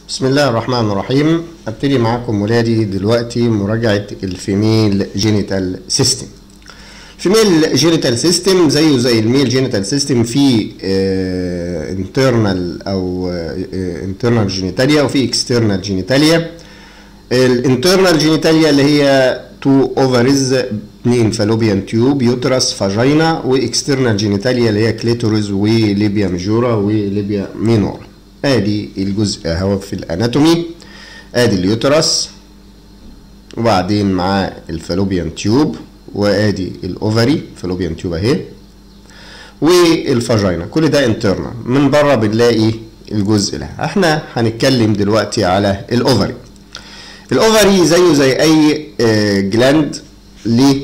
بسم الله الرحمن الرحيم ابتدي معاكم ولادي دلوقتي مراجعة الفيميل جينيتال سيستم الفيميل جينيتال سيستم زيه زي الميل جينيتال سيستم في انترنال او انترنال جينيتاليا وفي اكسترنال جينيتاليا الانترنال جينيتاليا اللي هي تو اوفرز اثنين فالوبيان تيوب يوترس فاجينا واكسترنال جينيتاليا اللي هي كليتوريز وليبيا ميجورا وليبيا مينور ادي الجزء اهو في الاناتومي ادي اليوترس وبعدين معاه الفالوبيان تيوب وادي الاوفري فالوبيان تيوب اهي والفاجينا كل ده انترنال من بره بنلاقي الجزء ده احنا هنتكلم دلوقتي على الاوفري الاوفري زيه زي اي جلاند ليه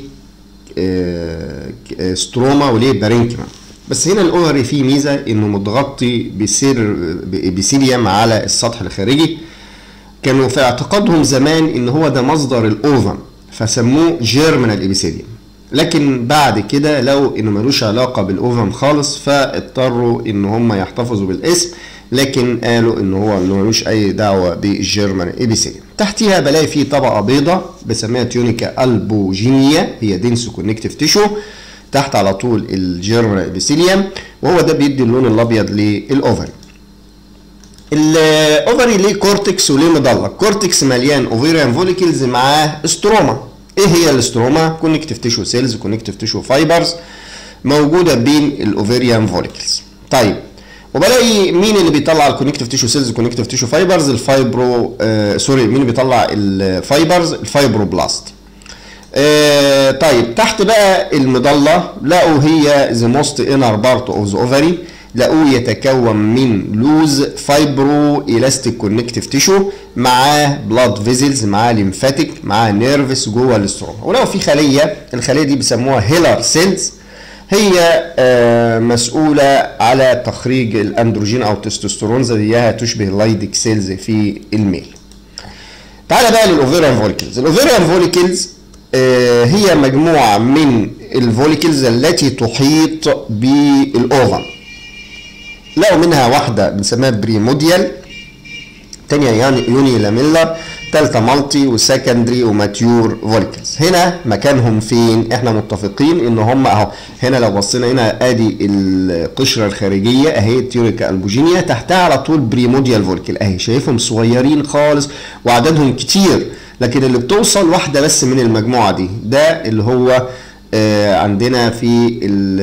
ستروما وليه بارينكما بس هنا الاوفري فيه ميزه انه متغطي بسير بسيليوم على السطح الخارجي كانوا في اعتقادهم زمان ان هو ده مصدر الاوفم فسموه جيرمينال ابيثيليوم لكن بعد كده لو انه ملوش علاقه بالاوفم خالص فاضطروا ان هم يحتفظوا بالاسم لكن قالوا ان هو ملوش اي دعوه بالجيرمان ابيثيليوم تحتيها بلاقي فيه طبقه بيضاء بسميها تيونيكا البوجينيا هي دينس كونكتيف تيشو تحت على طول الجيرمان ابيثيليوم وهو ده بيدي اللون الابيض للاوفري الاوفري ليه كورتكس وليه مضله الكورتكس مليان اوفيريان فوليكلز معاه استروما ايه هي الاستروما كونكتيف تيشو سيلز كونكتيف تيشو فايبرز موجوده بين الاوفيريان فوليكلز طيب وبلاقي مين اللي بيطلع الكونكتيف تيشو سيلز كونكتيف تيشو فايبرز الفايبرو آه سوري مين اللي بيطلع الفايبرز الفايبروبلاست آه طيب تحت بقى المضله لقوا هي ذا موست انر بارت اوف ذا اوفري لقوه يتكون من لوز فايبرو الاستيك كونكتيف تيشو معاه بلاد فيزلز معاه ليمفاتيك معاه نيرفس جوه الاستروما ولو في خليه الخليه دي بيسموها هيلر سيلز هي آه مسؤولة على تخريج الأندروجين أو التستوستيرون زيها تشبه اللايدك سيلز في الميل. تعال بقى للأوفيريان فوليكلز، الأوفيريان فوليكلز آه هي مجموعة من الفوليكلز التي تحيط بالأوفم. لقوا منها واحدة بنسميها بريموديال تانية يعني يوني لاميلر تالتة مالتي وسكندري وماتيور فوليكلز هنا مكانهم فين احنا متفقين ان هم اهو هنا لو بصينا هنا ادي القشرة الخارجية اهي تيوريكا البوجينيا تحتها على طول بريموديال فوليكل اهي شايفهم صغيرين خالص وعددهم كتير لكن اللي بتوصل واحدة بس من المجموعة دي ده اللي هو آه عندنا في ال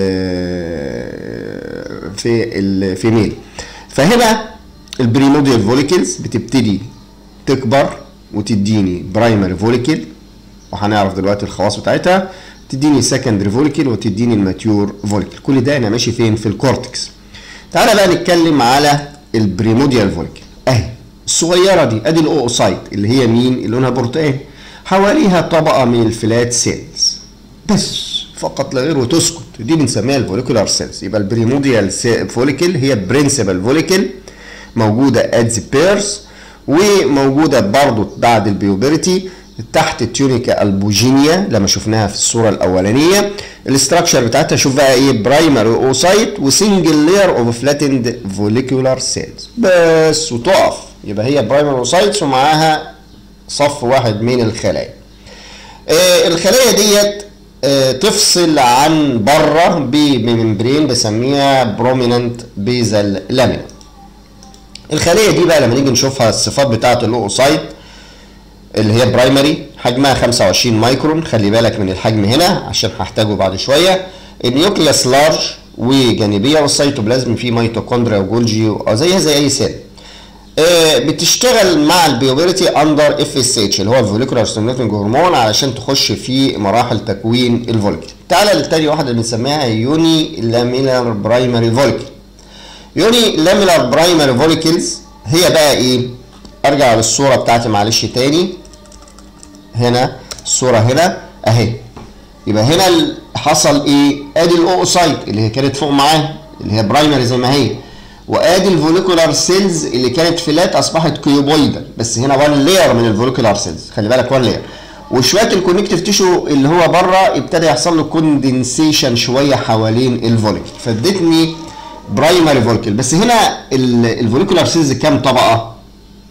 في الفيميل فهنا البريموديال فوليكلز بتبتدي تكبر وتديني برايمري فوليكل وهنعرف دلوقتي الخواص بتاعتها تديني سكندري فوليكل وتديني الماتيور فوليكل كل ده انا ماشي فين في الكورتكس تعالى بقى نتكلم على البريموديال فوليكل اهي الصغيره دي ادي الاوسايت اللي هي مين اللي لونها برتقاني حواليها طبقه من الفلات سيلز بس فقط لا غير وتسكت دي بنسميها الفوليكولار سيلز يبقى البريموديال فوليكل هي برنسبل فوليكل موجوده ات ذا بيرز وموجوده برضو بعد البيوبرتي تحت التيونيكا البوجينيا لما شفناها في الصوره الاولانيه الاستراكشر بتاعتها شوف بقى ايه برايمري اوسايت وسنجل لاير اوف فلاتند فوليكولار سيلز بس وتقف يبقى هي برايمري اوسايتس ومعاها صف واحد من الخلايا آه الخلايا ديت آه تفصل عن بره بممبرين بسميها بروميننت بيزل لامينا الخليه دي بقى لما نيجي نشوفها الصفات بتاعه الاوسايت اللي هي برايمري حجمها 25 مايكرون خلي بالك من الحجم هنا عشان هحتاجه بعد شويه النيوكليس لارج وجانبيه والسيتوبلازم فيه ميتوكوندريا وجولجي زيها زي اي سيل آه بتشتغل مع البيوبرتي اندر اف اس اتش اللي هو الفوليكولار ستيموليتنج هرمون علشان تخش في مراحل تكوين الفوليكل تعالى للتاني واحده اللي بنسميها يوني لامينار برايمري فوليكل يوني لاميلار برايمري فوليكلز هي بقى ايه ارجع للصوره بتاعتي معلش تاني هنا الصوره هنا اهي يبقى هنا حصل ايه ادي الاوسايت اللي هي كانت فوق معاه اللي هي برايمري زي ما هي وادي الفوليكولار سيلز اللي كانت فلات اصبحت كيوبويدال بس هنا وان لاير من الفوليكولار سيلز خلي بالك وان لاير وشويه الكونكتيف تيشو اللي هو بره ابتدى يحصل له كوندنسيشن شويه حوالين الفوليكل فادتني برايمري فوليكل بس هنا الفوليكولار سيلز كام طبقه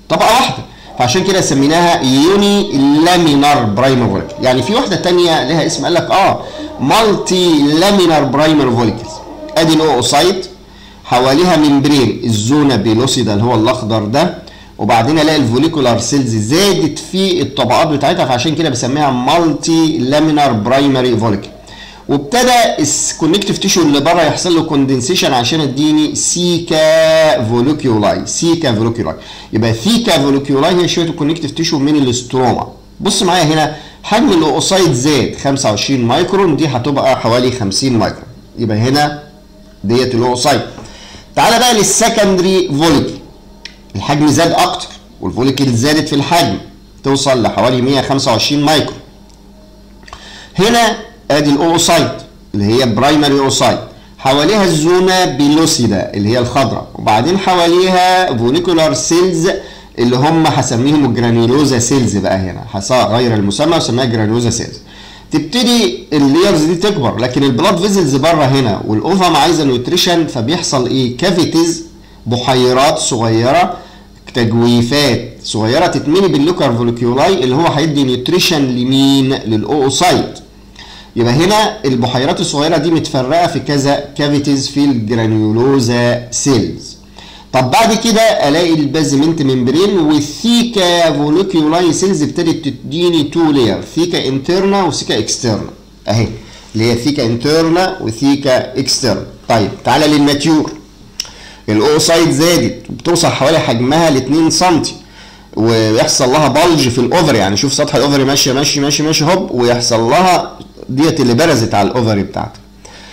طبقه واحده فعشان كده سميناها يوني لامينار برايمر فوليكل يعني في واحده تانية لها اسم قال لك اه مالتي لامينار برايمر فوليكلز ادي الاوسايت حواليها ممبرين الزونا بيلوسيدا اللي هو الاخضر ده وبعدين الاقي الفوليكولار سيلز زادت في الطبقات بتاعتها فعشان كده بسميها مالتي لامينار برايمري فوليكل وابتدى الكونكتيف تيشو اللي بره يحصل له كوندنسيشن عشان اديني سيكا فولوكيولاي سيكا فولوكيولاي يبقى ثيكا فولوكيولاي هي شويه الكونكتيف تيشو من الاستروما بص معايا هنا حجم الاوسايد زاد 25 مايكرون دي هتبقى حوالي 50 مايكرون يبقى هنا ديت الاوسايد تعالى بقى للسكندري فوليكل الحجم زاد اكتر والفوليكل زادت في الحجم توصل لحوالي 125 مايكرون هنا ادي الاوسايت اللي هي برايمري اوسايت حواليها الزونا بيلوسيدا اللي هي الخضراء وبعدين حواليها فوليكولار سيلز اللي هم هسميهم الجرانيولوزا سيلز بقى هنا هغير المسمى وسميها جرانيولوزا سيلز تبتدي الليرز دي تكبر لكن البلاد فيزلز بره هنا والاوفم عايزه نيوتريشن فبيحصل ايه كافيتيز بحيرات صغيره تجويفات صغيره تتملي باللوكر فوليكيولاي اللي هو هيدي نيوتريشن لمين للاوسايت يبقى هنا البحيرات الصغيره دي متفرقه في كذا كافيتيز في الجرانيولوزا سيلز طب بعد كده الاقي البازمنت ممبرين والثيكا فوليكيولاي سيلز ابتدت تديني تو لير ثيكا انترنا وثيكا اكسترنا اهي اللي هي ثيكا انترنا وثيكا اكسترنا طيب تعالى للماتيور الاوسايد زادت بتوصل حوالي حجمها ل 2 سم ويحصل لها بلج في الاوفري يعني شوف سطح الاوفري ماشيه ماشي ماشي ماشي هوب ويحصل لها ديت اللي برزت على الاوفري بتاعتها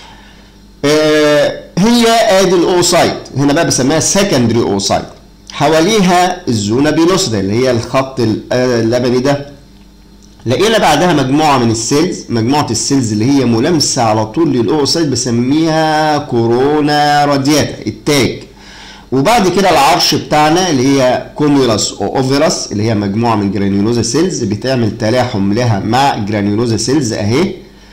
آه هي ادي الاوسايت هنا بقى بسميها سكندري اوسايت حواليها الزونا بيلوسدا اللي هي الخط اللبني ده لقينا بعدها مجموعه من السيلز مجموعه السيلز اللي هي ملامسه على طول للاوسايت بسميها كورونا رادياتا التاج وبعد كده العرش بتاعنا اللي هي كوميولاس او اوفيراس اللي هي مجموعه من جرانيولوزا سيلز بتعمل تلاحم لها مع جرانيولوزا سيلز اهي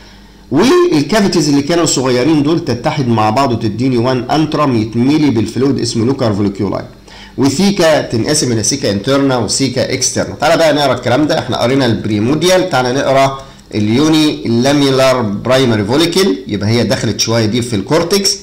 والكافيتيز اللي كانوا صغيرين دول تتحد مع بعض وتديني وان انترم يتملي بالفلويد اسمه لوكار فوليكيولاي وثيكا تنقسم الى سيكا انترنا وسيكا اكسترنا تعالى بقى نقرا الكلام ده احنا قرينا البريموديال تعالى نقرا اليوني لاميلار برايمري فوليكل يبقى هي دخلت شويه دي في الكورتكس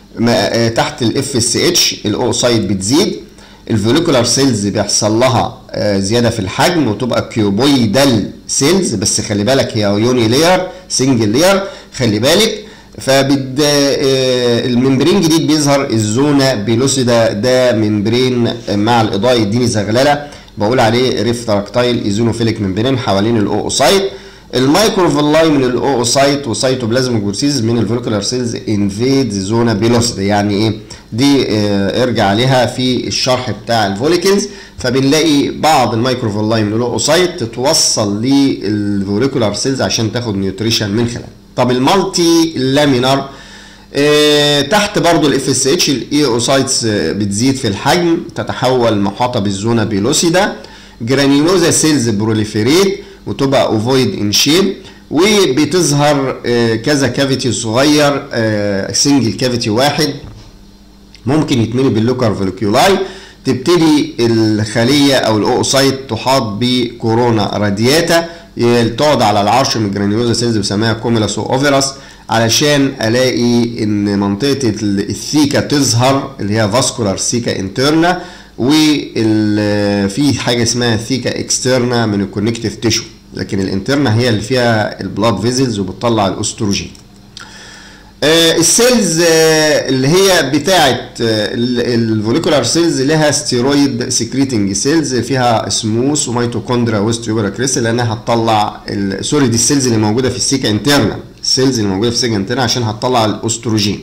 تحت الاف اس اتش الاوسايد بتزيد الفوليكولار سيلز بيحصل لها زياده في الحجم وتبقى كيوبويدال سيلز بس خلي بالك هي يوني لير سنجل لير خلي بالك فبد الممبرين جديد بيظهر الزونا بيلوسيدا ده ممبرين مع الاضاءه يديني زغلله بقول عليه ريفتراكتايل ايزونوفيليك ممبرين حوالين الاوسايت المايكروفيلاي من الاوسايت وسيتوبلازميك بورسيز من الفوليكولار سيلز انفيد زونا بيلوسيدا يعني ايه دي اه ارجع عليها في الشرح بتاع الفوليكلز فبنلاقي بعض المايكروفيلاي من الاوسايت تتوصل للفوليكولار سيلز عشان تاخد نيوتريشن من خلالها طب المالتي لامينار اه تحت برضو الاف اس اتش الاي اوسايتس بتزيد في الحجم تتحول محاطه بالزونا بيلوسيدا جرانيولوزا سيلز بروليفيريت وتبقى اوفويد ان شيب وبتظهر اه كذا كافيتي صغير سنجل كافيتي واحد ممكن يتملي باللوكر فوليكيولاي تبتدي الخليه او الاوسايت تحاط بكورونا رادياتا تقعد على العرش من الجرانيولوزا سيلز بسميها كوميلاس اوفيراس علشان الاقي ان منطقه الثيكا تظهر اللي هي فاسكولار سيكا انترنا وفي حاجه اسمها ثيكا اكسترنا من الكونكتيف تيشو لكن الانترنا هي اللي فيها البلاد فيزلز وبتطلع الاستروجين آه السيلز آه اللي هي بتاعه الفوليكولار سيلز لها ستيرويد سكريتنج سيلز فيها سموث وميتوكوندريا وستيوبرا كريستال لانها هتطلع سوري دي السيلز اللي موجوده في السيكا انترنا السيلز اللي موجوده في السيكا انترنا عشان هتطلع الاستروجين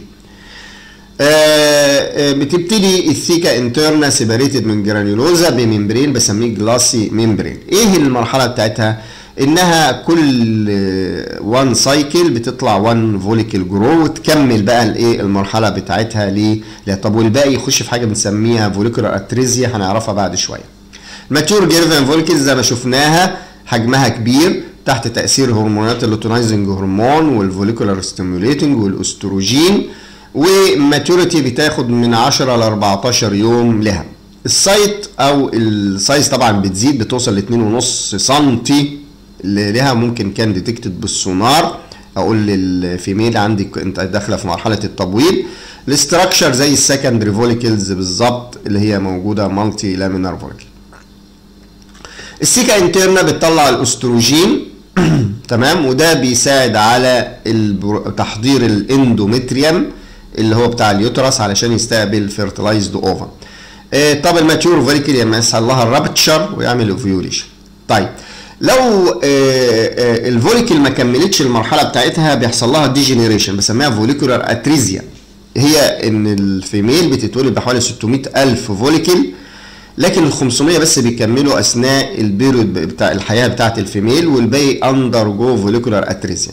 آه بتبتدي الثيكا انترنا سيبريتد من جرانيولوزا بممبرين بسميه جلاسي ممبرين ايه المرحله بتاعتها انها كل وان سايكل بتطلع وان فوليكل جرو وتكمل بقى الايه المرحله بتاعتها ليه طب والباقي يخش في حاجه بنسميها فوليكولار اتريزيا هنعرفها بعد شويه ماتور جيرفان فوليكلز زي ما شفناها حجمها كبير تحت تاثير هرمونات اللوتونايزنج هرمون والفوليكولار ستيموليتنج والاستروجين وماتوريتي بتاخد من 10 ل 14 يوم لها السايت او السايز طبعا بتزيد بتوصل ل 2.5 سم اللي لها ممكن كان ديتكتد بالسونار اقول للفيميل عندك انت داخله في مرحله التبويض الاستراكشر زي السكندري فوليكلز بالظبط اللي هي موجوده مالتي لامينار فوليكل السيكا انترنا بتطلع الاستروجين تمام وده بيساعد على تحضير الاندومتريوم اللي هو بتاع اليوترس علشان يستقبل فيرتلايزد اوفر إيه طب الماتيور فوليكل يحصل لها الرابتشر ويعمل اوفيوليشن طيب لو آه الفوليكل ما كملتش المرحله بتاعتها بيحصل لها ديجنريشن بسميها فوليكولار اتريزيا هي ان الفيميل بتتولد بحوالي 600 الف فوليكل لكن ال 500 بس بيكملوا اثناء البيريود بتاع الحياه بتاعت الفيميل والباقي اندر جو فوليكولار اتريزيا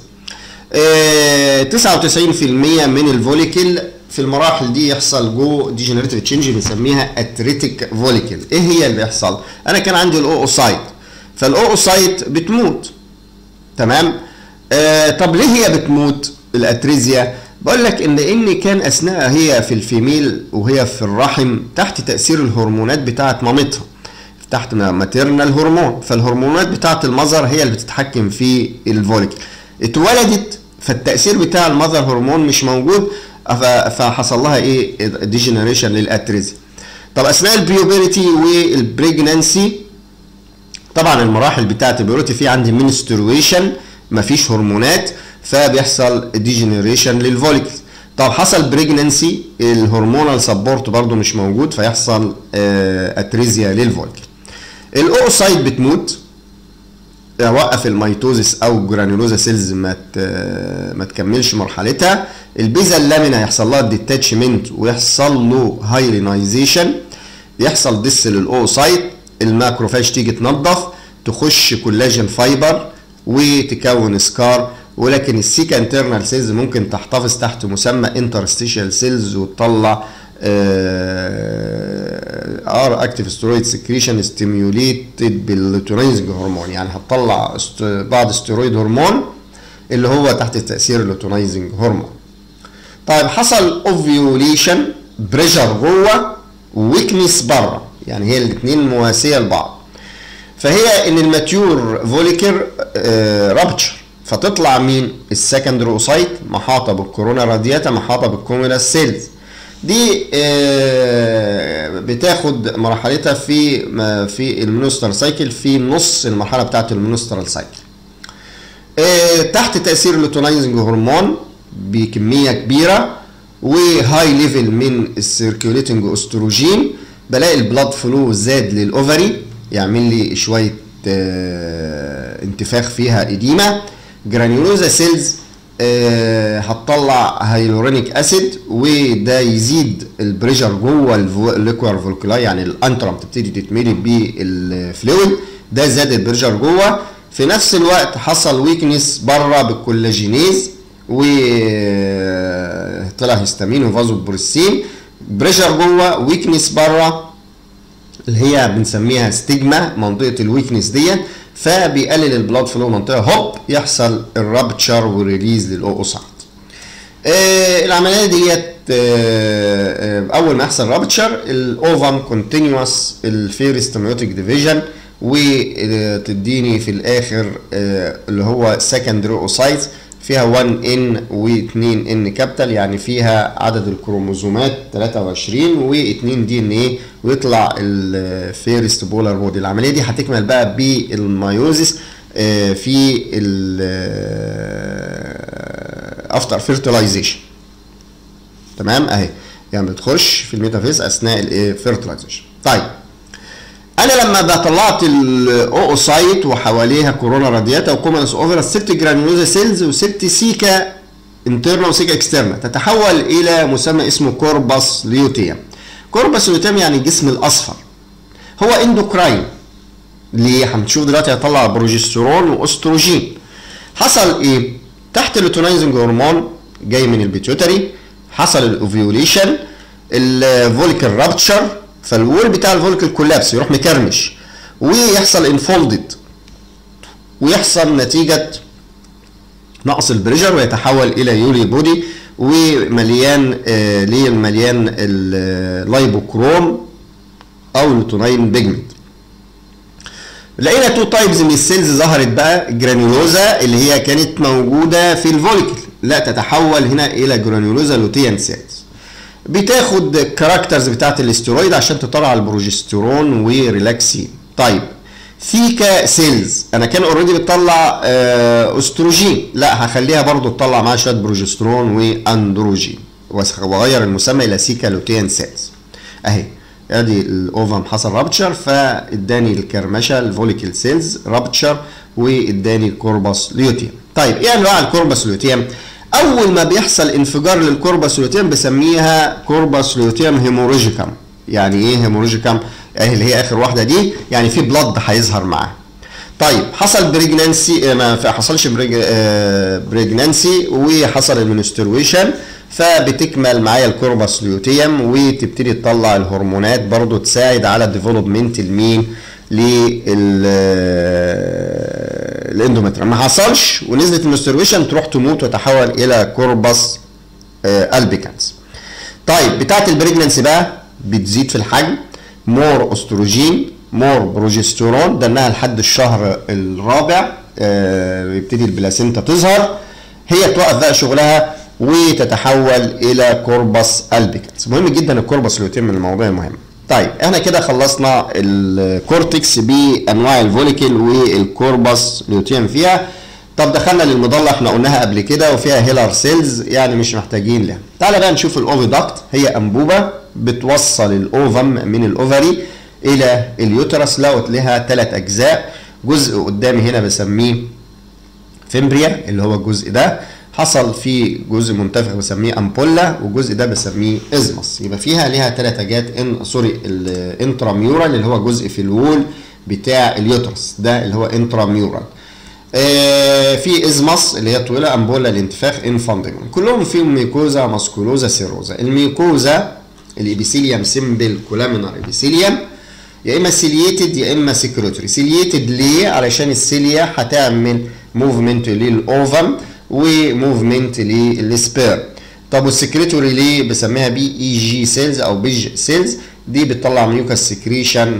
99% من الفوليكل في المراحل دي يحصل جو ديجنريتيف تشينج بنسميها اتريتيك فوليكل ايه هي اللي بيحصل انا كان عندي الاوسايت فالاوسايت بتموت تمام آه طب ليه هي بتموت الاتريزيا بقول لك ان ان كان اثناء هي في الفيميل وهي في الرحم تحت تاثير الهرمونات بتاعه مامتها تحت ماتيرنال هرمون فالهرمونات بتاعه المذر هي اللي بتتحكم في الفوليكل اتولدت فالتاثير بتاع المذر هرمون مش موجود فحصل لها ايه ديجنريشن للاتريزيا طب اثناء البيوبرتي والبريجنانسي طبعا المراحل بتاعه البيوبرتي في عندي منسترويشن مفيش هرمونات فبيحصل ديجنريشن للفوليكل طب حصل بريجنانسي الهرمونال سبورت برضو مش موجود فيحصل اتريزيا للفوليكل الاوسايت بتموت وقف الميتوزس او جرانيولوزا سيلز ما ما تكملش مرحلتها البيزا اللامينا يحصل لها ديتاتشمنت ويحصل له هايلينايزيشن يحصل ديس للاوسايت الماكروفاج تيجي تنظف تخش كولاجين فايبر وتكون سكار ولكن السيكا انترنال سيلز ممكن تحتفظ تحت مسمى انترستيشال سيلز وتطلع ار اكتيف ستيرويد سكريشن ستيميوليتد باللوتونيزنج هرمون يعني هتطلع بعض ستيرويد هرمون اللي هو تحت تاثير اللوتونيزنج هرمون طيب حصل اوفيوليشن بريشر جوه ويكنس بره يعني هي الاثنين مواسيه لبعض فهي ان الماتيور فوليكر رابتشر فتطلع مين السكندري اوسايت محاطه بالكورونا رادياتا محاطه بالكوميلا سيلز دي بتاخد مرحلتها في في المونستر سايكل في نص المرحله بتاعت المونسترال سايكل تحت تاثير اللوتونايزنج هرمون بكميه كبيره وهاي ليفل من السيركيوليتنج استروجين بلاقي البلاد فلو زاد للاوفري يعمل لي شويه انتفاخ فيها اديمه جرانيولوزا سيلز آه هتطلع هيلورونيك اسيد وده يزيد البريشر جوه الليكوار فولكولاي يعني الانترم تبتدي تتملي بالفلويد ده زاد البريشر جوه في نفس الوقت حصل ويكنس بره بالكولاجينيز وطلع هيستامين وفازو بروسين بريشر جوه ويكنس بره اللي هي بنسميها ستيجما منطقه الويكنس ديت فبيقلل البلاد فلو منطقه هوب يحصل الرابتشر وريليز للاوسايت آه العمليه ديت آه اول ما يحصل رابتشر الاوفم كونتينوس الفيرستميوتيك ديفيجن وتديني في الاخر آه اللي هو سكندري اوسايتس فيها 1 ان و2 ان كابيتال يعني فيها عدد الكروموزومات 23 و2 دي ان ايه ويطلع الفيرست بولار بودي العمليه دي هتكمل بقى بالمايوزيس في افتر فيرتلايزيشن تمام اهي يعني بتخش في الميتافيز اثناء الفيرتلايزيشن طيب انا لما طلعت الاوسايت وحواليها كورونا رادياتا وكومنس اوفر سبت جرانيولوزا سيلز وسبت سيكا انترنا وسيكا اكسترنا تتحول الى مسمى اسمه كورباس ليوتيم كورباس ليوتيم يعني الجسم الاصفر هو اندوكراين ليه هنشوف دلوقتي هيطلع بروجسترون واستروجين حصل ايه تحت اللوتونايزنج هرمون جاي من البيتيوتري حصل الاوفيوليشن الفوليكال رابتشر فالوول بتاع الفوليكل كولابس يروح مكرمش ويحصل انفولدد ويحصل نتيجة نقص البريشر ويتحول إلى يولي بودي ومليان آه ليه مليان اللايبوكروم او لوتونين بيجمنت لقينا تو تايبز من السيلز ظهرت بقى جرانيولوزا اللي هي كانت موجوده في الفوليكل لا تتحول هنا الى جرانيولوزا لوتيان سيلز بتاخد الكاركترز بتاعت الاسترويد عشان تطلع البروجسترون وريلاكسين طيب ثيكا سيلز انا كان اوريدي بتطلع آه، استروجين لا هخليها برضو تطلع معاها شويه بروجسترون واندروجين واغير المسمى الى سيكا لوتيان سيلز اهي ادي الاوفم حصل رابتشر فاداني الكرمشه الفوليكل سيلز رابتشر واداني الكوربس ليوتيوم طيب ايه انواع الكوربس ليوتيوم اول ما بيحصل انفجار للكوربس ليوتيوم بسميها كوربس ليوتيوم هيموروجيكم يعني ايه هيموروجيكم اهي اللي هي اخر واحده دي يعني في بلاد هيظهر معاها طيب حصل بريجنانسي ما حصلش بريجنانسي وحصل المنسترويشن فبتكمل معايا الكوربس ليوتيوم وتبتدي تطلع الهرمونات برضو تساعد على ديفلوبمنت المين للاندومتريوم ما حصلش ونزلت المنسترويشن تروح تموت وتتحول الى كوربس البيكانس طيب بتاعت البريجنانسي بقى بتزيد في الحجم مور استروجين مور بروجسترون ده انها لحد الشهر الرابع آه يبتدي البلاسينتا تظهر هي توقف بقى شغلها وتتحول الى كوربس البيكانس مهم جدا الكوربس لوتيم من المواضيع المهمه طيب احنا كده خلصنا الكورتكس بانواع الفوليكل والكوربس لوتيم فيها طب دخلنا للمضله احنا قلناها قبل كده وفيها هيلر سيلز يعني مش محتاجين لها تعالى بقى نشوف الاوفيدكت هي انبوبه بتوصل الاوفم من الاوفري الى اليوترس لقت لها ثلاث اجزاء جزء قدامي هنا بسميه فيمبريا اللي هو الجزء ده حصل في جزء منتفخ بسميه امبولا والجزء ده بسميه ازمس يبقى فيها ليها ثلاث حاجات ان سوري الانتراميورال اللي هو جزء في الوول بتاع اليوترس ده اللي هو انتراميورال آه في ازمس اللي هي طويله امبولا الانتفاخ انفانديمون كلهم فيهم ميكوزا ماسكولوزا سيروزا الميكوزا الابيثيليوم سيمبل كولامينار ابيثيليوم يا اما سيليتد يا اما سكروتري سيليتد ليه علشان السيليا هتعمل موفمنت للاوفم وموفمنت للسبير طب والسكريتوري ليه بسميها بي اي جي سيلز او بيج سيلز دي بتطلع ميوكاس سكريشن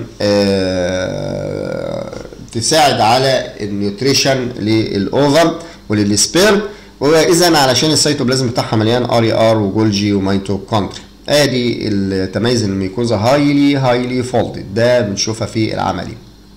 آه تساعد على النيوتريشن للاوفم وللسبيرم واذا علشان السيتوبلازم بتاعها مليان ار اي ار وجولجي وميتوكوندري ادي التميز الميكوزا هايلي هايلي فولدد ده بنشوفها في العملي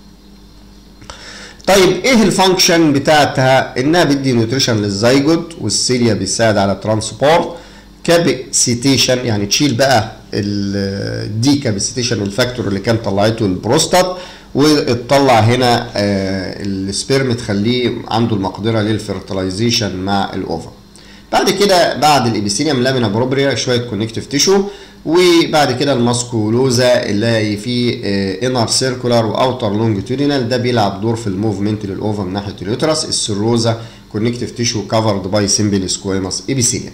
طيب ايه الفانكشن بتاعتها انها بتدي نيوتريشن للزيجوت والسيليا بيساعد على الترانسبورت كابسيتيشن يعني تشيل بقى الدي كابسيتيشن الفاكتور اللي كان طلعته البروستات وتطلع هنا آه السبيرم تخليه عنده المقدره للفيرتلايزيشن مع الاوفر بعد كده بعد الابيثيليوم لامينا بروبريا شويه كونكتيف تيشو وبعد كده الماسكولوزا اللي في انر سيركولار واوتر لونجيتودينال ده بيلعب دور في الموفمنت للاوفر من ناحيه اليوترس السيروزا كونكتيف تيشو كفرد باي سيمبل سكويموس ابيثيليوم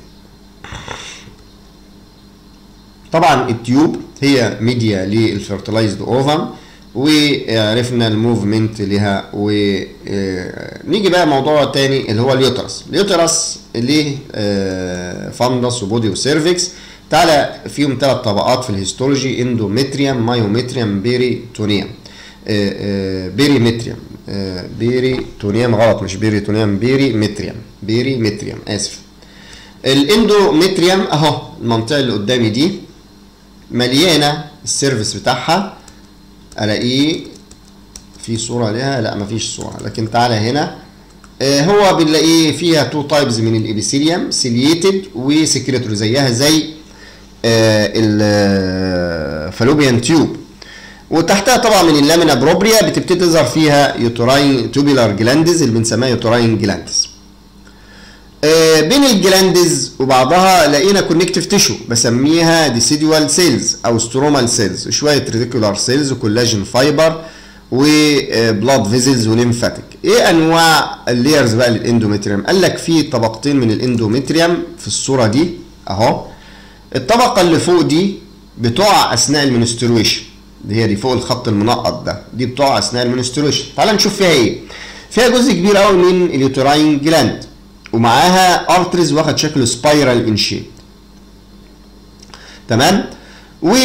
طبعا التيوب هي ميديا للفيرتلايزد اوفم وعرفنا الموفمنت لها ونيجي بقى موضوع تاني اللي هو اليوترس اليوترس ليه فندس وبودي وسيرفكس تعالى فيهم ثلاث طبقات في الهيستولوجي اندومتريوم مايومتريوم بيريتونيوم بيريمتريوم بيريتونيوم غلط مش بيريتونيوم بيريمتريوم بيريمتريوم اسف الاندومتريوم اهو المنطقه اللي قدامي دي مليانه السيرفس بتاعها الاقيه في صوره لها لا مفيش صوره لكن تعالى هنا آه هو بنلاقيه فيها تو تايبز من الابيثيليوم سيلييتد وسكريتوري زيها زي آه الفالوبيان تيوب وتحتها طبعا من اللامينا بروبريا بتبتدي تظهر فيها يوتراين توبيلار جلاندز اللي بنسميها يوتراين جلاندز آه بين الجلاندز وبعضها لقينا كونكتيف تيشو بسميها ديسيدوال سيلز او سترومال سيلز شويه ريتيكولار سيلز وكولاجين فايبر وبلاد فيزلز وليمفاتيك ايه انواع الليرز بقى للاندومتريوم قال لك في طبقتين من الاندومتريوم في الصوره دي اهو الطبقه اللي فوق دي بتقع اثناء المنسترويشن اللي هي دي فوق الخط المنقط ده دي بتقع اثناء المنسترويشن تعال نشوف فيها ايه فيها جزء كبير قوي من اليوتراين جلاند ومعاها ارتريز واخد شكل سبايرال ان شيب تمام و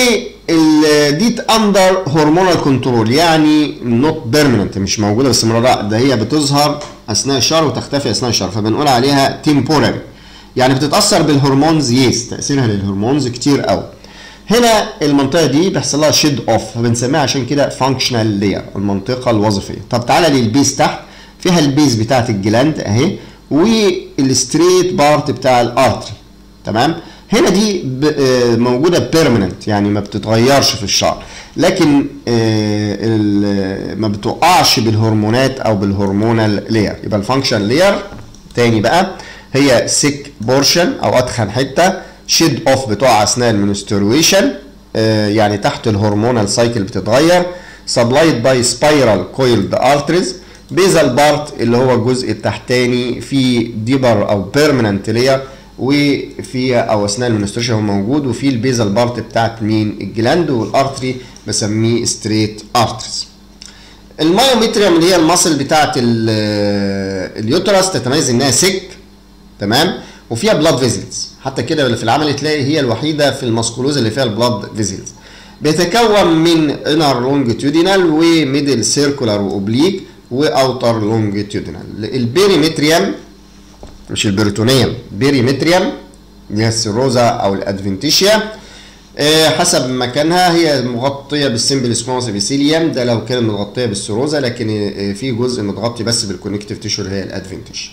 ال- دي اندر هرمونال كنترول يعني نوت بيرمننت مش موجوده باستمرار لا ده هي بتظهر اثناء الشهر وتختفي اثناء الشهر فبنقول عليها تيمبوراري يعني بتتاثر بالهرمونز يس تاثيرها للهرمونز كتير قوي هنا المنطقه دي بيحصل لها شيد اوف فبنسميها عشان كده فانكشنال لير المنطقه الوظيفيه طب تعالى للبيس تحت فيها البيس بتاعت الجلاند اهي والستريت بارت بتاع الارتري تمام هنا دي ب- آه، موجوده بيرمننت يعني ما بتتغيرش في الشعر لكن آه، ال- ما بتقعش بالهرمونات او بالهرمونال لير يبقى الفانكشن لير تاني بقى هي سيك بورشن او اتخن حته شيد اوف بتقع اثناء المنسترويشن يعني تحت الهرمونال سايكل بتتغير سبلايد باي سبايرال كويلد ارتريز بيزال بارت اللي هو الجزء التحتاني في ديبر او بيرمننت لير وفي او اثناء المنستريشن هو موجود وفي البيزال بارت بتاعت مين الجلاند والارتري بسميه ستريت ارتريز المايومتريوم اللي هي المصل بتاعت ال- اليوترس تتميز انها سك تمام وفيها بلاد فيزلز حتى كده اللي في العمل تلاقي هي الوحيده في الماسكولوز اللي فيها البلاد فيزلز بيتكون من انر لونجيتيودينال وميدل سيركولار واوبليك واوتر لونجيتيودينال البيريمتريوم مش البريتونيوم بيريمتريوم اللي هي السيروزا او الادفنتيشيا آه، حسب مكانها هي مغطيه بالسمبل سكوموس ابيثيليوم ده لو كان متغطيه بالسيروزا لكن آه، في جزء متغطي بس بالكونكتيف تيشو اللي هي الادفنتيشيا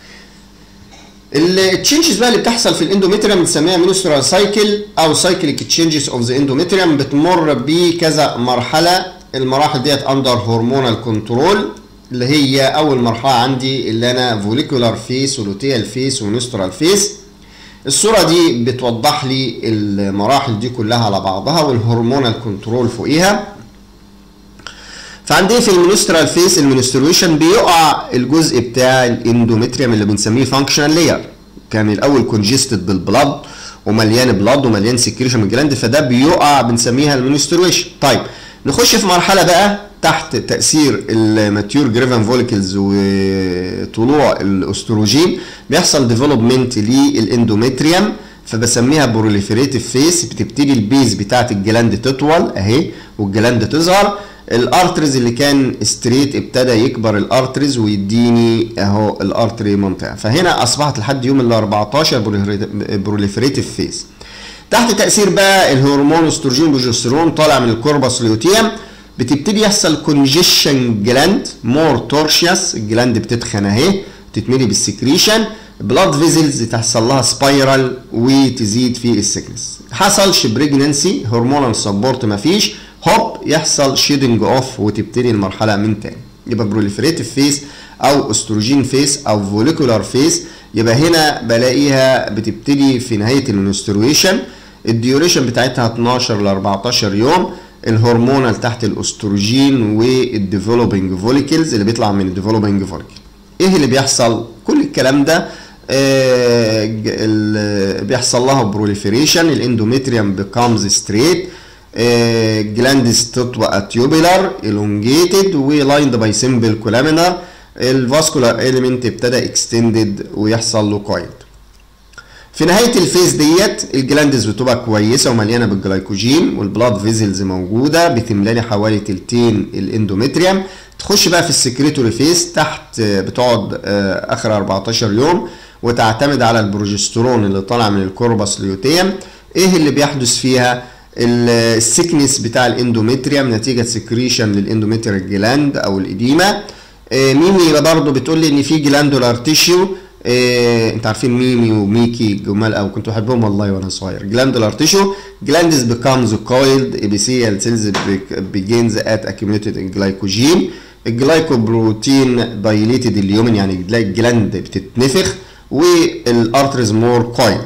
التشينجز بقى اللي بتحصل في الاندوميتريوم بنسميها منسترال سايكل او سايكليك تشينجز اوف ذا اندوميتريوم بتمر بكذا مرحله المراحل ديت اندر هرمونال كنترول اللي هي اول مرحله عندي اللي انا فوليكولار فيس ولوتيال فيس ونسترال فيس الصوره دي بتوضح لي المراحل دي كلها على بعضها والهرمونال كنترول فوقيها فعندي في المنسترال فيس المنسترويشن بيقع الجزء بتاع الاندومتريوم اللي بنسميه فانكشنال لاير كان الاول كونجستد بالبلاد ومليان بلاد ومليان سكريشن من الجلاند فده بيقع بنسميها المنسترويشن طيب نخش في مرحله بقى تحت تاثير الماتيور جريفن فوليكلز وطلوع الاستروجين بيحصل ديفلوبمنت للاندومتريوم فبسميها بروليفريتيف فيس بتبتدي البيز بتاعت الجلاند تطول اهي والجلاند تظهر الارترز اللي كان ستريت ابتدى يكبر الارترز ويديني اهو الارتري منطقه فهنا اصبحت لحد يوم ال 14 بروليفريتيف فيس تحت تاثير بقى الهرمون استروجين بروجسترون طالع من الكوربس ليوتيوم بتبتدي يحصل كونجيشن جلاند مور تورشيوس الجلاند بتتخن اهي تتملي بالسكريشن بلاد فيزلز تحصل لها سبايرال وتزيد في السكنس حصلش بريجننسي هرمونال سبورت مفيش هوب يحصل شيدنج اوف وتبتدي المرحله من تاني يبقى بروليفريتيف فيس او استروجين فيس او فوليكولار فيس يبقى هنا بلاقيها بتبتدي في نهايه المنسترويشن الديوريشن بتاعتها 12 ل 14 يوم الهرمونال تحت الاستروجين والديفلوبينج فوليكلز اللي بيطلع من الديفلوبينج فوليكل ايه اللي بيحصل كل الكلام ده آه ج- ال- بيحصل لها بروليفريشن الاندوميتريوم بيكامز ستريت جلاندز تطوى اتيوبيلار elongated ولايند باي سمبل كولامينار الفاسكولار اليمنت ابتدى اكستندد ويحصل له كويد في نهايه الفيز ديت الجلاندز بتبقى كويسه ومليانه بالجلايكوجين والبلاد فيزلز موجوده بتملاني حوالي تلتين الاندومتريوم تخش بقى في السكريتوري فيز تحت آه، بتقعد آه، اخر 14 يوم وتعتمد على البروجسترون اللي طالع من الكوربس ليوتيم ايه اللي بيحدث فيها السكنس بتاع الاندومتريوم نتيجه سكريشن للاندومتريال جلاند او الاديمه آه، ميمي برضه بتقول لي ان في جلاندولار تيشيو إيه انت عارفين ميمي وميكي جمال او كنت بحبهم والله وانا صغير جلاندولار تيشو جلاندز becomes coiled epithelial cells begins at accumulated glycogen الجلايكوبروتين دايليتد اليومن يعني تلاقي الجلاند بتتنفخ والارترز مور كويلد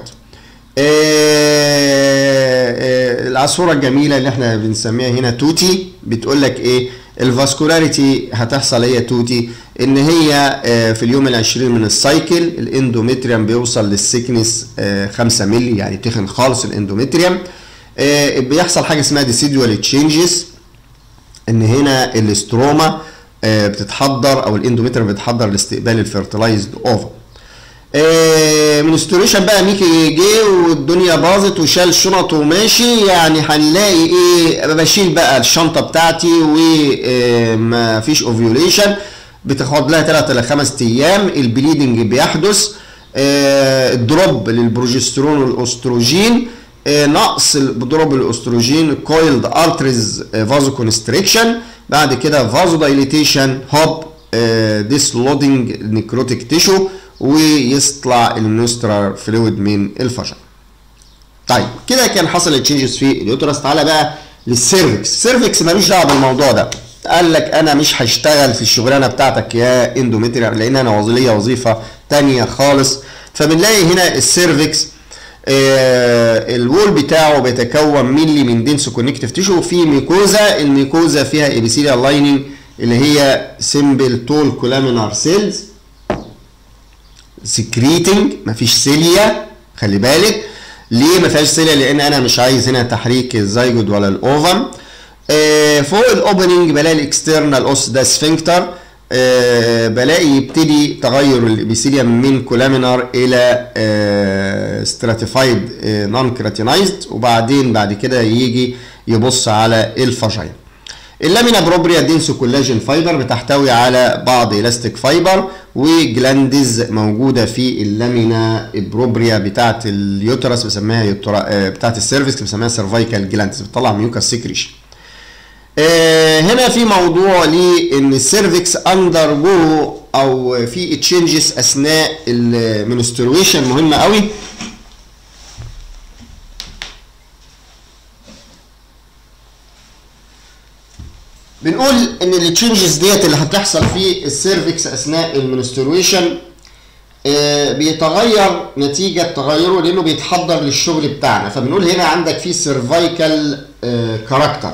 العصفوره الجميله اللي احنا بنسميها هنا توتي بتقول لك ايه الفاسكولاريتي هتحصل هي توتي ان هي آه، في اليوم العشرين من السايكل الاندومتريوم بيوصل للسكنس 5 مللي يعني تخن خالص الاندومتريوم آه، بيحصل حاجه اسمها ديسيدوال تشينجز ان هنا الاستروما آه، بتتحضر او الاندومتريوم بتتحضر لاستقبال الفيرتلايزد اوفر منستوريشن بقى ميكي جه والدنيا باظت وشال شنط وماشي يعني هنلاقي ايه بشيل بقى الشنطه بتاعتي وما فيش اوفيوليشن بتاخد لها 3 ل 5 ايام البليدنج بيحدث آه، دروب للبروجسترون والاستروجين آه، نقص دروب الاستروجين كويلد ارتريز فازو كونستريكشن بعد كده فازو دايليتيشن هوب ديسلودنج نيكروتيك تيشو ويطلع النوسترال فلويد من الفشل طيب كده كان حصل التشينجز في اليوترس تعالى بقى للسيرفكس السيرفكس ملوش دعوه بالموضوع ده قال لك انا مش هشتغل في الشغلانه بتاعتك يا اندوميتريال لان انا ليا وظيفه تانية خالص فبنلاقي هنا السيرفكس آه الوول بتاعه بيتكون ملي من دينس كونكتيف تيشو وفي ميكوزا الميكوزا فيها ابيثيليال لايننج اللي هي سيمبل تول كولامينار سيلز سكريتنج مفيش سيليا خلي بالك ليه ما فيهاش سيليا لان انا مش عايز هنا تحريك الزيجود ولا الاوفم آه فوق الاوبننج بلاقي الاكسترنال اوس ده سفنكتر آه بلاقي يبتدي تغير الابيثيليوم من كولامينار الى ستراتيفايد نون كراتينايزد وبعدين بعد كده يجي يبص على الفاجين اللامينا بروبريا دينسو كولاجين فايبر بتحتوي على بعض الاستيك فايبر وجلاندز موجوده في اللامينا بروبريا بتاعه اليوترس بسميها يوترا بتاعه السيرفكس بسميها سيرفايكال جلاندز بتطلع ميوكاس سكريشن آه هنا في موضوع لان السيرفكس اندر جو او في تشينجز اثناء المنسترويشن مهمه قوي بنقول ان التشينجز ديت اللي هتحصل في السيرفكس اثناء المنسترويشن آه بيتغير نتيجه تغيره لانه بيتحضر للشغل بتاعنا فبنقول هنا عندك في سيرفايكال كاركترز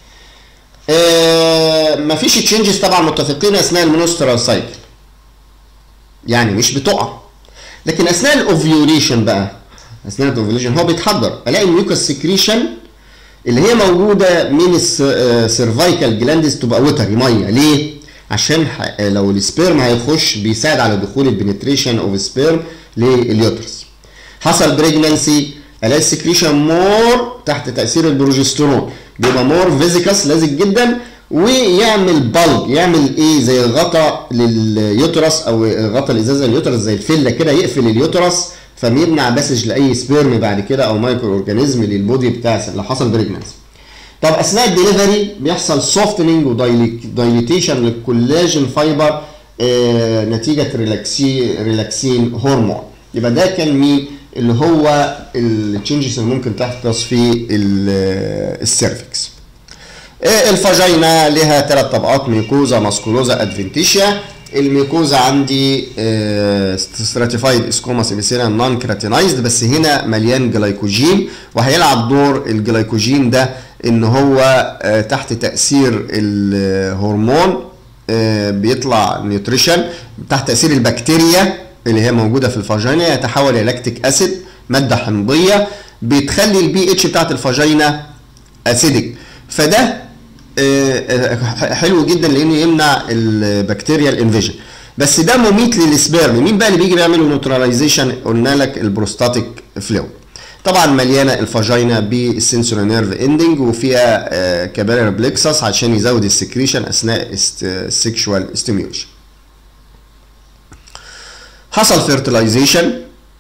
آه مفيش تشينجز طبعا متفقين اثناء المنسترال سايكل يعني مش بتقع لكن اثناء الاوفيوليشن بقى اثناء الاوفيوليشن هو بيتحضر الاقي الميوكس سكريشن اللي هي موجوده من السيرفايكال جلاندز تبقى وتري ميه ليه؟ عشان لو السبيرم هيخش بيساعد على دخول البنتريشن اوف سبيرم لليوترس حصل بريجنانسي الاقي السكريشن مور تحت تاثير البروجسترون بيبقى مور فيزيكاس لازق جدا ويعمل بلب يعمل ايه زي غطا لليوترس او غطا الازازه اليوترس زي الفله كده يقفل اليوترس فبيمنع باسج لاي سبيرم بعد كده او مايكرو اورجانيزم للبودي بتاع لو حصل بريجنانسي طب اثناء الدليفري بيحصل سوفتنينج ودايليتيشن للكولاجين فايبر آه نتيجه ريلاكسي ريلاكسين هرمون يبقى ده كان مين اللي هو التشنجز اللي ممكن تحدث في السيرفكس آه الفاجينا لها ثلاث طبقات ميكوزا ماسكولوزا ادفنتيشيا الميكوزا عندي ستراتيفايد اسكوما سيميسيلا نون كراتينايزد بس هنا مليان جلايكوجين وهيلعب دور الجلايكوجين ده ان هو آه تحت تاثير الهرمون آه بيطلع نيوتريشن تحت تاثير البكتيريا اللي هي موجوده في الفاجينا يتحول الى لاكتيك اسيد ماده حمضيه بتخلي البي اتش بتاعت الفاجينا اسيدك فده حلو جدا لانه يمنع البكتيريا الانفيجن بس ده مميت للسبيرم مين بقى اللي بيجي بيعمل نيوتراليزيشن قلنا لك البروستاتيك فلويد طبعا مليانه الفاجينا بالسنسوري نيرف اندنج وفيها كابيلر بلكسس عشان يزود السكريشن اثناء السكشوال ستيميوليشن حصل فيرتلايزيشن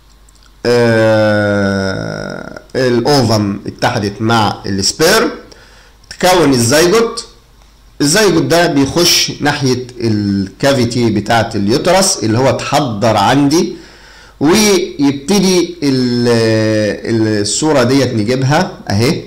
الاوفم اتحدت مع السبيرم تكون الزيجوت الزيجوت ده بيخش ناحية الكافيتي بتاعة اليوترس اللي هو اتحضر عندي ويبتدي الصورة ديت نجيبها اهي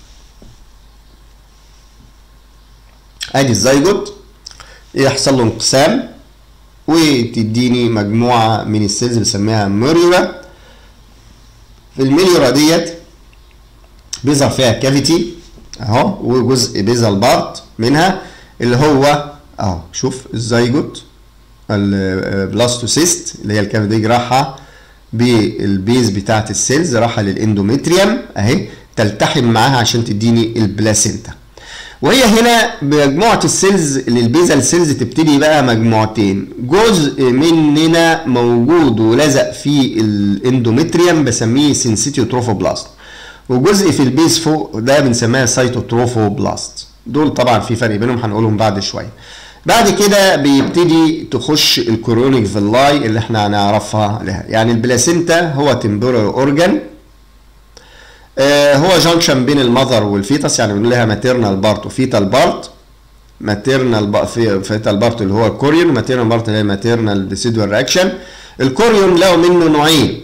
ادي الزيجوت يحصل له انقسام وتديني مجموعة من السيلز بنسميها ميريورا في الميريورا ديت بيظهر فيها كافيتي اهو وجزء بيزال بارت منها اللي هو اهو شوف الزيجوت البلاستوسيست اللي هي الكافيتي راحه بالبيز بتاعت السيلز راحه للاندوميتريوم اهي تلتحم معاها عشان تديني البلاسينتا وهي هنا مجموعة السيلز للبيزل سيلز تبتدي بقى مجموعتين جزء مننا موجود ولزق في الاندومتريوم بسميه سينسيتيو تروفوبلاست وجزء في البيز فوق ده بنسميها سايتوتروفوبلاست دول طبعا في فرق بينهم هنقولهم بعد شويه بعد كده بيبتدي تخش الكورونيك فيلاي اللي احنا هنعرفها لها يعني البلاسينتا هو تمبورال اورجان آه هو جانكشن بين المذر والفيتس يعني بنقول لها ماتيرنال بارت وفيتال بارت ماتيرنال فيتال بارت اللي هو الكوريون ماتيرنال بارت اللي هي ماتيرنال ديسيدوال رياكشن الكوريون له منه نوعين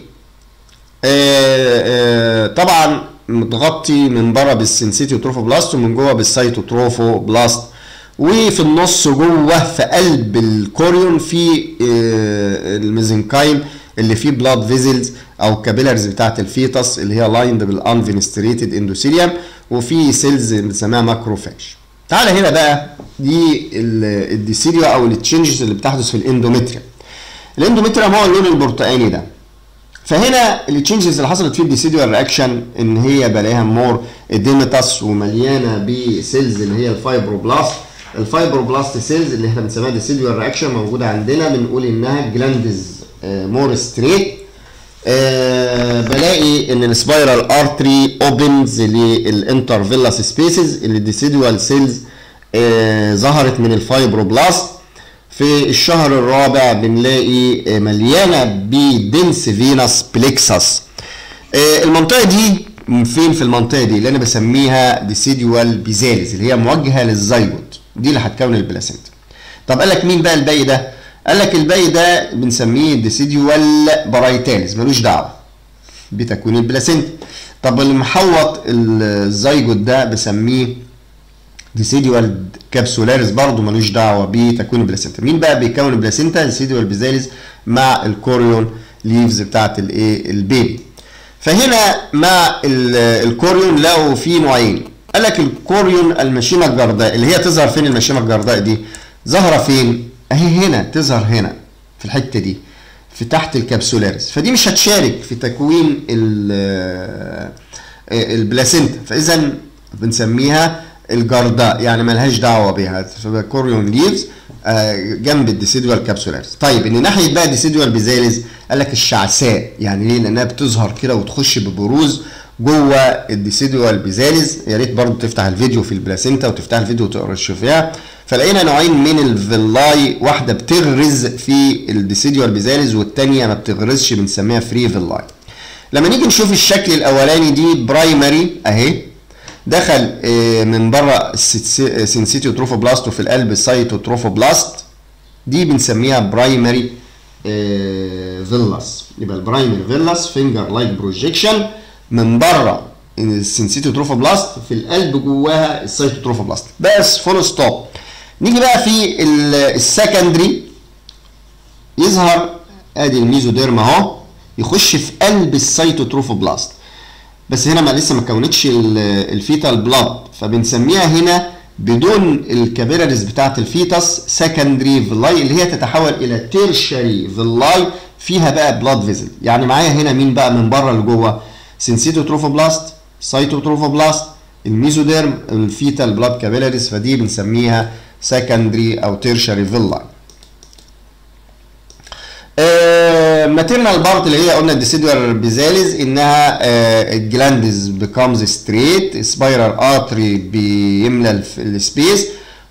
آه آه طبعا متغطي من بره بالسنسيتيو تروفوبلاست ومن جوه بالسيتوتروفوبلاست وفي النص جوه في قلب الكوريون في الميزنكايم اللي فيه بلاد فيزلز او كابيلارز بتاعت الفيتس اللي هي لايند بالانفينستريتد اندوثيليوم وفي سيلز بنسميها ماكروفاج تعالى هنا بقى دي الديسيريا او التشنجز اللي بتحدث في الاندومتريوم الاندومتريوم هو اللون البرتقاني ده فهنا التشنجز اللي حصلت في الديسيدوال رياكشن ان هي بلاقيها مور اديمتاس ومليانه بسيلز اللي هي الفايبروبلاست الفايبروبلاست سيلز اللي احنا بنسميها ديسيدوال رياكشن موجوده عندنا بنقول انها جلاندز مور ستريت أه بلاقي ان السبايرال ارتري اوبنز للانترفيلاس سبيسز اللي الديسيدوال سيلز أه ظهرت من الفايبروبلاست في الشهر الرابع بنلاقي مليانه بدنس فينس بليكسس المنطقه دي فين في المنطقه دي اللي انا بسميها ديسيدوال بيزالز اللي هي موجهه للزيجوت دي اللي هتكون البلاسينتا طب قال لك مين بقى الباقي ده قال لك الباقي ده بنسميه ديسيدوال برايتالز ملوش دعوه بتكوين البلاسينتا طب اللي محوط الزيجوت ده بسميه ديسيدوال كابسولاريس برضه ملوش دعوه بتكوين البلاسينتا مين بقى بيكون البلاسينتا ديسيدوال بيزاليز مع الكوريون ليفز بتاعت الايه البيبي فهنا مع الكوريون لقوا في نوعين قال لك الكوريون المشيمه الجرداء اللي هي تظهر فين المشيمه الجرداء دي ظاهره فين اهي هنا تظهر هنا في الحته دي في تحت الكابسولاريس فدي مش هتشارك في تكوين البلاسينتا فاذا بنسميها الجرداء يعني ملهاش دعوه بيها كوريون ليفز جنب الديسيدوال كابسولاريس طيب ان ناحيه بقى ديسيدوال بيزاليز قال لك الشعساء يعني ليه لانها بتظهر كده وتخش ببروز جوه الديسيدوال بيزاليز يا ريت برضه تفتح الفيديو في البلاسينتا وتفتح الفيديو وتقرا فيها فلقينا نوعين من الفيلاي واحده بتغرز في الديسيدوال بيزاليز والثانيه ما بتغرزش بنسميها فري فيلاي لما نيجي نشوف الشكل الاولاني دي برايمري اهي دخل من بره السنسيتيو تروفوبلاست وفي القلب السايتوتروفوبلاست دي بنسميها برايمري فيلاس يبقى البرايمري فيلاس فينجر لايك بروجيكشن من بره السنسيتيو تروفوبلاست في القلب جواها السايتوتروفوبلاست بس فول ستوب نيجي بقى في السكندري يظهر ادي الميزوديرم اهو يخش في قلب السايتوتروفوبلاست بس هنا ما لسه ما كونتش الفيتال بلاد فبنسميها هنا بدون الكابيلاريز بتاعت الفيتس سكندري فيلاي اللي هي تتحول الى تيرشري فيلاي فيها بقى بلاد فيزل يعني معايا هنا مين بقى من بره لجوه سنسيتوتروفوبلاست سايتوتروفوبلاست الميزوديرم الفيتال بلاد كابيلاريز فدي بنسميها سكندري او تيرشري فيلاي ماتيرنال بارت اللي هي قلنا الديسيدوال بيزاليز انها الجلاندز بيكامز ستريت سبايرال ارتري بيملى السبيس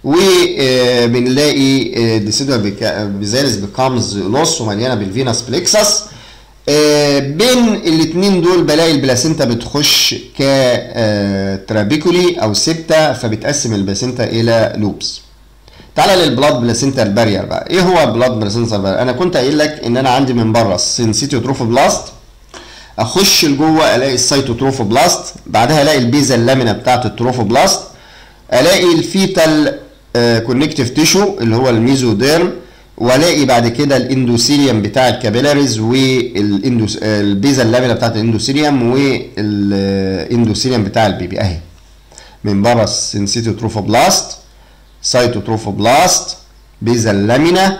وبنلاقي الديسيدوال بيزاليز بيكامز لوس ومليانه بالفينس بليكسس بين الاثنين دول بلاقي البلاسينتا بتخش كترابيكولي او سبتا فبتقسم البلاسينتا الى لوبس تعالى للبلاد بلاسينتال بارير بقى ايه هو البلاد بلاسينتال بارير انا كنت قايل لك ان انا عندي من بره السنسيتيو تروفوبلاست اخش لجوه الاقي السيتوتروفوبلاست بعدها الاقي البيزا اللامينا بتاعت التروفوبلاست الاقي الفيتال كونكتيف تيشو اللي هو الميزوديرم والاقي بعد كده الاندوثيليوم بتاع الكابيلاريز والبيزا اللامينا بتاعت الاندوثيليوم والاندوثيليوم بتاع البيبي اهي من بره السنسيتيو تروفوبلاست سايتوتروفوبلاست بيزا اللامينا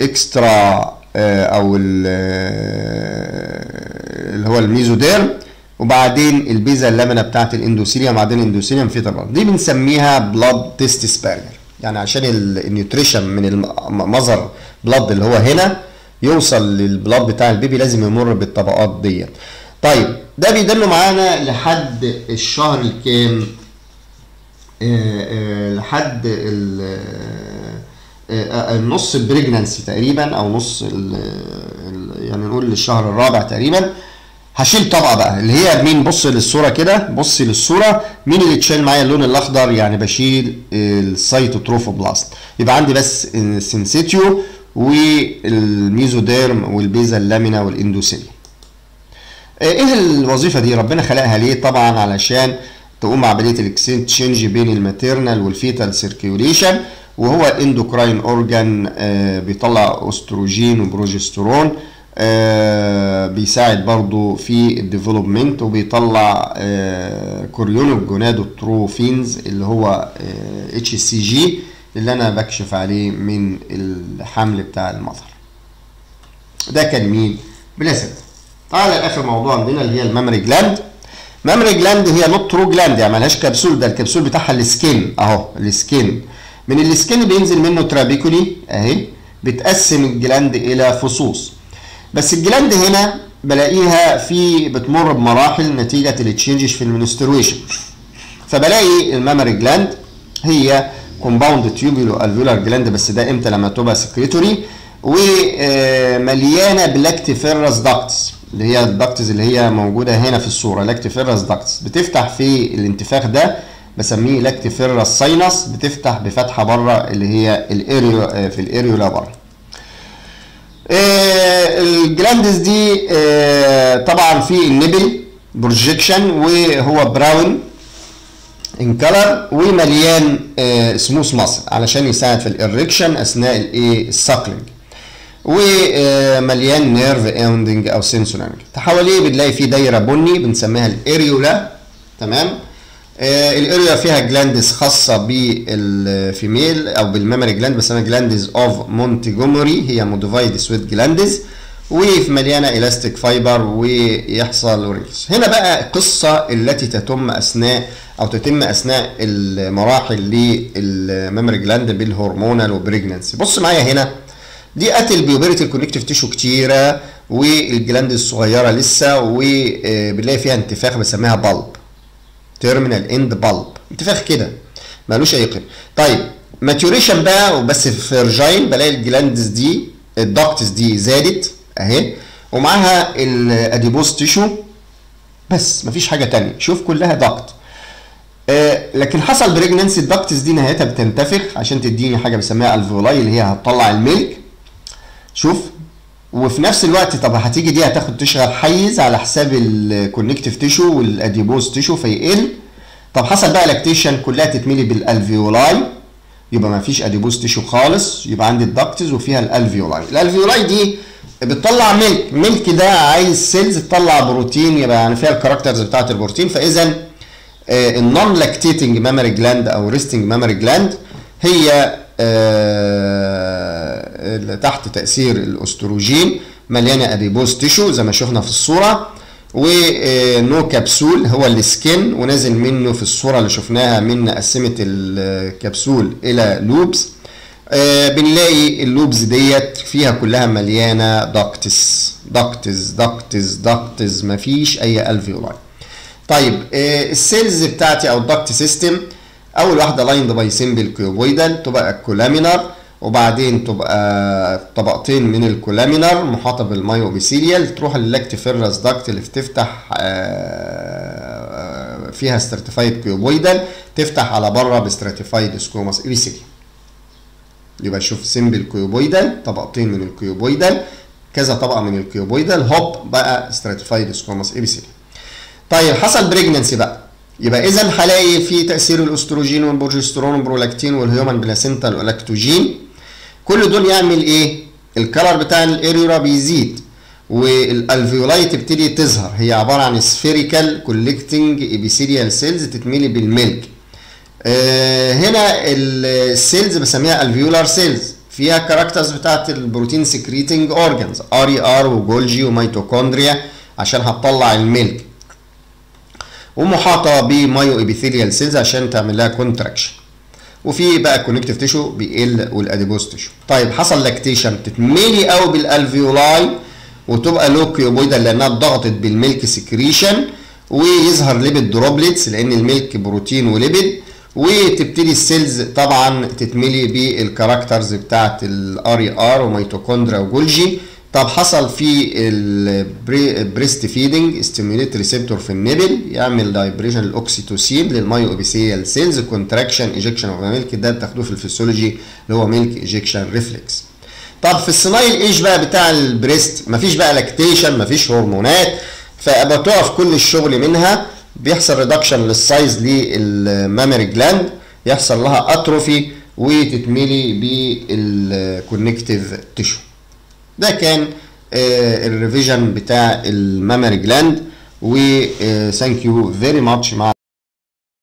الاكسترا او اللي هو الميزوديرم وبعدين البيزا اللامنه بتاعت الاندوثيليوم وبعدين الاندوثيليوم في بلاد دي بنسميها بلاد تيست برجر يعني عشان النيوتريشن من المظهر بلاد اللي هو هنا يوصل للبلاد بتاع البيبي لازم يمر بالطبقات دي طيب ده بيدل معانا لحد الشهر الكام آه، آه، لحد ال- آه، النص البريجنانسي تقريبا او نص ال ال- يعني نقول الشهر الرابع تقريبا هشيل طبقه بقى اللي هي مين بص للصوره كده بص للصوره مين اللي اتشال معايا اللون الاخضر يعني بشيل السيتوتروفوبلاست يبقى عندي بس السنسيتيو والميزوديرم والبيزا اللامينا والاندوسيليوم ايه الوظيفه دي ربنا خلقها ليه طبعا علشان تقوم عمليه الاكسشينج بين الماتيرنال والفيتال سيركيوليشن وهو الاندوكراين اورجان بيطلع استروجين وبروجسترون آه، بيساعد برضو في الديفلوبمنت وبيطلع كوريونو جونادوتروفينز اللي هو اتش سي جي اللي انا بكشف عليه من الحمل بتاع المظهر ده كان مين بلاسيد تعالى لاخر موضوع عندنا اللي هي المامري جلاند مامري جلاند هي نوت ترو جلاند يعني ملهاش كبسول ده الكبسول بتاعها السكين اهو السكين من السكين بينزل منه ترابيكولي اهي بتقسم الجلاند الى فصوص بس الجلاند هنا بلاقيها في بتمر بمراحل نتيجه التشينجز في المنسترويشن فبلاقي المامري جلاند هي كومباوند تيوبولو الفيولار جلاند بس ده امتى لما تبقى سكريتوري ومليانه بلاكتيفيرس داكتس اللي هي الداكتس اللي هي موجوده هنا في الصوره لاكتيفيرس داكتس بتفتح في الانتفاخ ده بسميه لاكتيفيرس ساينس بتفتح بفتحه بره اللي هي الاريو في الاريولا بره آه، الجلاندز دي آه، طبعا في النبل بروجيكشن وهو براون ان كلر ومليان سموث ماسل علشان يساعد في الاريكشن اثناء الايه الساكلينج ومليان نيرف اندنج او سنسورنج حواليه بنلاقي فيه دايره بني بنسميها الاريولا تمام آه، الاريولا فيها جلاندز خاصه بالفيميل او بالميموري جلاند بسميها جلاندز اوف مونتيجومري هي موديفايد سويت جلاندز وفي مليانه الاستيك فايبر ويحصل ريلز هنا بقى القصه التي تتم اثناء او تتم اثناء المراحل للميموري جلاند بالهرمونال وبريجننسي بص معايا هنا دي قتل بيوبرتي الكونكتيف تيشو كتيره والجلاند الصغيره لسه وبنلاقي فيها انتفاخ بسميها بالب تيرمينال اند بالب انتفاخ كده مالوش اي قيمه طيب ماتيوريشن بقى وبس في فيرجاين بلاقي الجلاندز دي الدكتس دي زادت اهي ومعاها الاديبوز تيشو بس مفيش حاجه تانية شوف كلها دكت آه لكن حصل بريجننسي الدكتس دي نهايتها بتنتفخ عشان تديني حاجه بنسميها الفيولاي اللي هي هتطلع الميلك شوف وفي نفس الوقت طب هتيجي دي هتاخد تشغل حيز على حساب الكونكتيف تيشو والاديبوز تيشو فيقل طب حصل بقى لاكتيشن كلها تتملي بالالفيولاي يبقى ما فيش اديبوز تيشو خالص يبقى عندي الدكتز وفيها الالفيولاي الالفيولاي دي بتطلع ميلك ميلك ده عايز سيلز تطلع بروتين يبقى يعني فيها الكاركترز بتاعت البروتين فاذا النون لاكتيتنج مامري جلاند او ريستنج مامري جلاند هي آه، تحت تاثير الاستروجين مليانه اديبوز تيشو زي ما شفنا في الصوره ونو كبسول هو السكين ونازل منه في الصوره اللي شفناها من قسمه الكبسول الى لوبس آه بنلاقي اللوبز ديت فيها كلها مليانه داكتس داكتس داكتس داكتس مفيش اي الفيولاي طيب آه السيلز بتاعتي او الدكت سيستم اول واحده لايند باي سيمبل كيوبويدال تبقى الكولامينار وبعدين تبقى طبقتين من الكولامينار محاطه بالمايوبيثيليال تروح للاكتيفيرس داكت اللي بتفتح آه، فيها ستراتيفايد كيوبويدال تفتح على بره بستراتيفايد سكوماس ايبيثيليال يبقى شوف سيمبل كيوبويدال طبقتين من الكيوبويدال كذا طبقه من الكيوبويدال هوب بقى ستراتيفايد سكوماس ايبيثيليال طيب حصل بريجننسي بقى يبقى اذا هلاقي في تاثير الاستروجين والبروجسترون والبرولاكتين والهيومن بلاسينتا والاكتوجين كل دول يعمل ايه الكلر بتاع الاريورا بيزيد والالفيولاي تبتدي تظهر هي عباره عن سفيريكال كولكتنج ابيثيليال سيلز تتملي بالميلك آه هنا السيلز بسميها الفيولار سيلز فيها كاركترز بتاعت البروتين سكريتنج اورجانز ار اي ار وجولجي وميتوكوندريا عشان هتطلع الميلك ومحاطه بمايو ابيثيليال سيلز عشان تعمل لها كونتراكشن وفي بقى كونكتيف تيشو بيقل والاديبوز تيشو طيب حصل لاكتيشن تتملي قوي بالالفيولاي وتبقى لوكيوبويدا لانها ضغطت بالميلك سكريشن ويظهر ليبيد دروبلتس لان الميلك بروتين وليبيد وتبتدي السيلز طبعا تتملي بالكاركترز بتاعت الار اي ار وميتوكوندريا وجولجي طب حصل في البريست فيدنج ستيموليت ريسبتور في النبل يعمل دايبريشن الاوكسيتوسين للمايو ابيثيال سيلز كونتراكشن ايجكشن اوف ميلك ده بتاخدوه في الفسيولوجي اللي هو ميلك ايجكشن ريفلكس طب في الصنايل ايش بقى بتاع البريست مفيش بقى لاكتيشن مفيش هرمونات فبتقف كل الشغل منها بيحصل ريدكشن للسايز للمامري جلاند يحصل لها اتروفي وتتملي بالكونكتيف تيشو ده كان الريفيجن بتاع المامري جلاند و ثانك يو فيري ماتش مع